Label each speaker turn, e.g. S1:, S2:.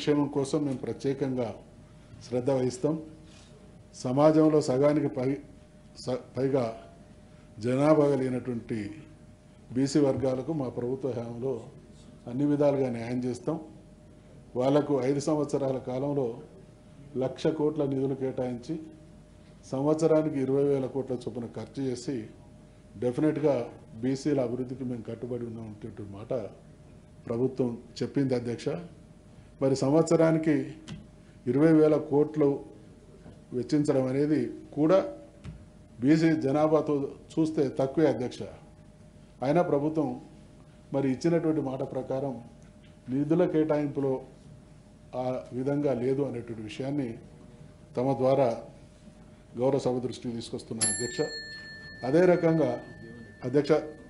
S1: క్షేమం కోసం మేము ప్రత్యేకంగా శ్రద్ధ వహిస్తాం సమాజంలో సగానికి పై స- పైగా జనాభా కలిగినటువంటి బీసీ వర్గాలకు మా ప్రభుత్వ హయాంలో అన్ని విధాలుగా న్యాయం చేస్తాం వాళ్లకు ఐదు సంవత్సరాల కాలంలో లక్ష కోట్ల నిధులు కేటాయించి సంవత్సరానికి ఇరవై వేల కోట్ల చొప్పున ఖర్చు చేసి డెఫినెట్గా బీసీల అభివృద్ధికి మేము కట్టుబడి ఉన్నామనేటువంటి మాట ప్రభుత్వం చెప్పింది అధ్యక్ష మరి సంవత్సరానికి ఇరవై వేల కోట్లు వెచ్చించడం అనేది కూడా బీసీ జనాభాతో చూస్తే తక్కువే అధ్యక్ష అయినా ప్రభుత్వం మరి ఇచ్చినటువంటి మాట ప్రకారం నిధుల కేటాయింపులో ఆ విధంగా లేదు అనేటువంటి విషయాన్ని తమ ద్వారా గౌరవ సభ దృష్టికి తీసుకొస్తున్నాను అధ్యక్ష అదే రకంగా అధ్యక్ష